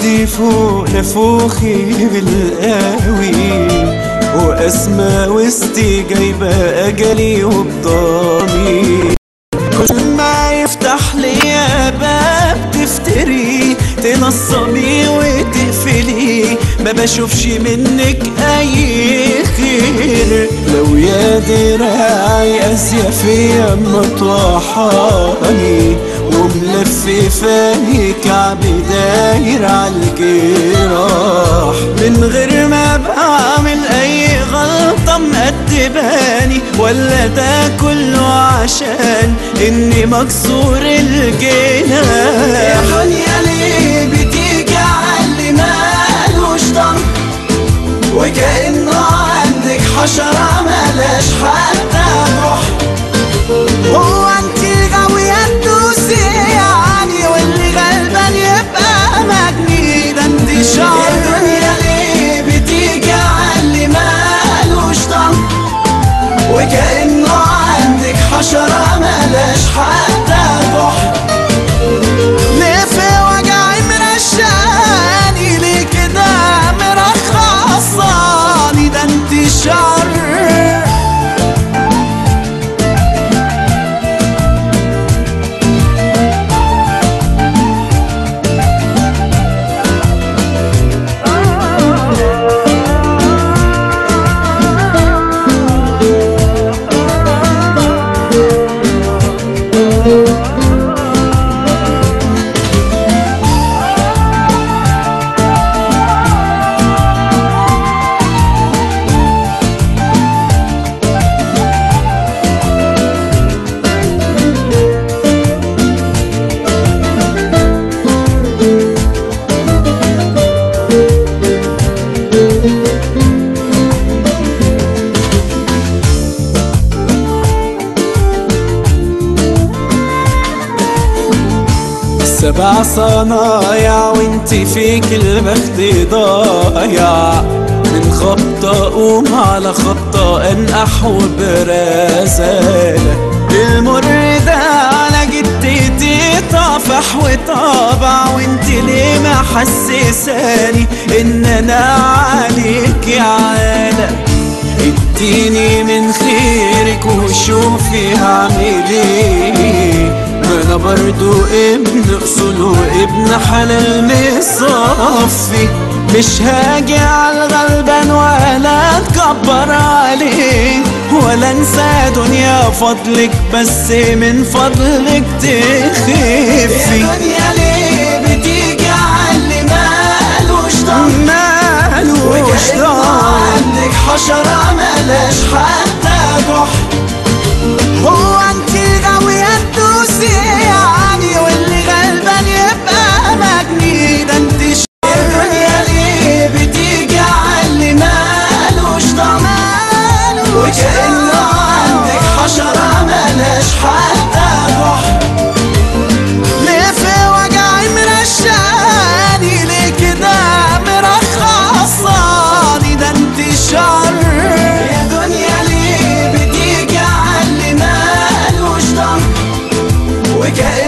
بدي فوق نفوخي بالقاوي واسمى وسطي جايبة اجلي وبطامي كل ما يفتح لي باب تفتري تنصبي وتقفلي ما بشوفش منك اي خير لو يا دراعي اسيا مطوحاني وملففاني كعب داير عالجراح من غير ما بعمل اي غلطة مقدباني ولا ده كله عشان اني مكسور الجناح يا دنيا ليه بتيجي عاللي مالوش ضم وكأنه عندك حشرة ملاش حتى روح هو انت غاوية تدوسي يعني واللي غلبان يبقى مجني ده انت شعر يا دنيا ليه بتيجي عاللي مالوش طعم وكأنه عندك حشرة ملاش حتى روح ليه في وجعي مرشاني ليه كده مرخصاني ده انت شعر سبع صنايع وانت فيك البخت ضايع من خبطة قوم على خبطة انقح وبرزالة المر ده على جدتي طافح وطابع وانت ليه ما حسساني ان انا عليك يا عالة اديني من خيرك وشوفي هعمل ايه ما انا برضو ابن اصول وابن حلال مصفي مش هاجي على الغلبان ولا اتكبر عليه ولا انسى دنيا فضلك بس من فضلك تخفي يا دنيا ليه بتيجي على مالوش طعم مالوش طعم عندك حشرة ملاش حتى روح هو انت غاوية تدوسي يعني واللي غلبان يبقى مجني ده انت الدنيا ليه بتيجي على مالوش طعم وكأنه عندك حشرة ملاش حتى روح ليه في وجعي مرشاني ليه كده مرخصاني ده انت شر يا دنيا ليه بتيجي على مالوش طعم وكأنه